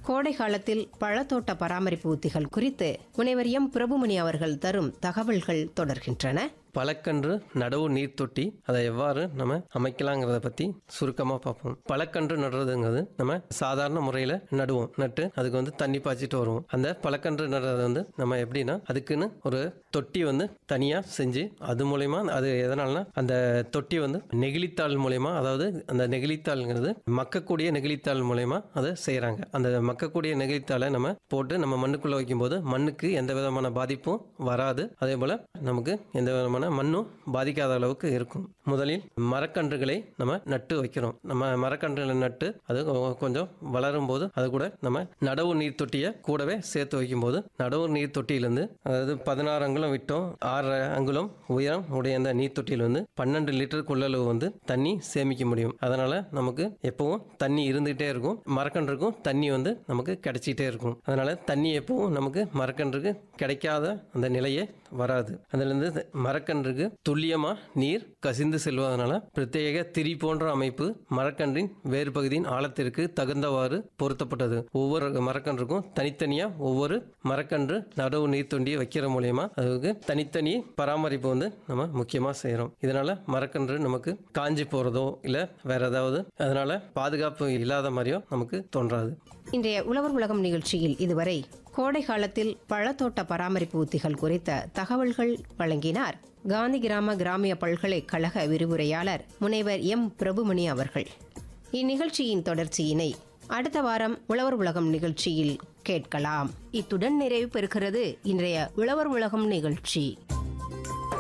கோடை காலத்தில் பழத்தோட்ட பராமரிப்பு உத்திகள் குறித்து முனைவர் எம் பிரபுமணி அவர்கள் தரும் தகவல்கள் தொடர்கின்றன பழக்கன்று நடவு நீர் தொட்டி அதை எவ்வாறு நம்ம அமைக்கலாங்கிறத பற்றி சுருக்கமாக பார்ப்போம் பழக்கன்று நடுறதுங்கிறது நம்ம சாதாரண முறையில் நடுவோம் நட்டு அதுக்கு வந்து தண்ணி பாய்ச்சிட்டு வருவோம் அந்த பழக்கன்று நடுறது வந்து நம்ம எப்படின்னா அதுக்குன்னு ஒரு தொட்டி வந்து தனியாக செஞ்சு அது மூலயமா அது எதனாலனா அந்த தொட்டி வந்து நெகிழித்தாள் மூலயமா அதாவது அந்த நெகிழித்தாள்ங்கிறது மக்கக்கூடிய நெகிழித்தாள் மூலயமா அதை செய்கிறாங்க அந்த மக்கக்கூடிய நெகிழித்தாளை நம்ம போட்டு நம்ம மண்ணுக்குள்ளே வைக்கும்போது மண்ணுக்கு எந்த விதமான பாதிப்பும் வராது அதே போல் நமக்கு எந்த விதமான மண்ணும் பாதிக்காத அளவுக்கு இருக்கும் முதலில் மரக்கன்றுகளை நம்ம நட்டு வைக்கிறோம் நம்ம மரக்கன்றுகளை நட்டு அது கொ- கொஞ்சம் வளரும் போது அது கூட நம்ம நடவு நீர் தொட்டியை கூடவே சேர்த்து வைக்கும்போது நடவு நீர் தொட்டியிலேருந்து அதாவது பதினாறு அங்குலம் விட்டோம் ஆறு அங்குலம் உயரம் உடைய அந்த நீர் தொட்டியில் வந்து பன்னெண்டு லிட்டர் கொள்ளளவு வந்து தண்ணி சேமிக்க முடியும் அதனால நமக்கு எப்பவும் தண்ணி இருந்துகிட்டே இருக்கும் மரக்கன்றுக்கும் தண்ணி வந்து நமக்கு கிடைச்சிட்டே இருக்கும் அதனால தண்ணி எப்பவும் நமக்கு மரக்கன்றுக்கு கிடைக்காத அந்த நிலையே வராது அதுலேருந்து மரக்கன்றுக்கு துல்லியமா நீர் கசிந்து செல்வதனால பிரத்யேக திரி போன்ற அமைப்பு மரக்கன்றின் வேறு பகுதியின் ஆழத்திற்கு தகுந்தவாறு பொருத்தப்பட்டது ஒவ்வொரு மரக்கன்றுக்கும் தனித்தனியா ஒவ்வொரு மரக்கன்று நடவு நீர் தொண்டியை வைக்கிற மூலயமா அதுக்கு தனித்தனி பராமரிப்பு வந்து நம்ம முக்கியமா செய்கிறோம் இதனால மரக்கன்று நமக்கு காஞ்சி போறதோ இல்ல வேற ஏதாவது அதனால பாதுகாப்பு இல்லாத மாதிரியோ நமக்கு தோன்றாது இன்றைய உழவர் உலகம் நிகழ்ச்சியில் இதுவரை கோடை காலத்தில் பழத்தோட்ட பராமரிப்பு உத்திகள் குறித்த தகவல்கள் வழங்கினார் காந்தி கிராம கிராமிய பல்கலைக்கழக விரிவுரையாளர் முனைவர் எம் பிரபுமணி அவர்கள் இந்நிகழ்ச்சியின் தொடர்ச்சியினை அடுத்த வாரம் உழவர் உலகம் நிகழ்ச்சியில் கேட்கலாம் இத்துடன் நிறைவு பெறுகிறது இன்றைய உழவர் உலகம் நிகழ்ச்சி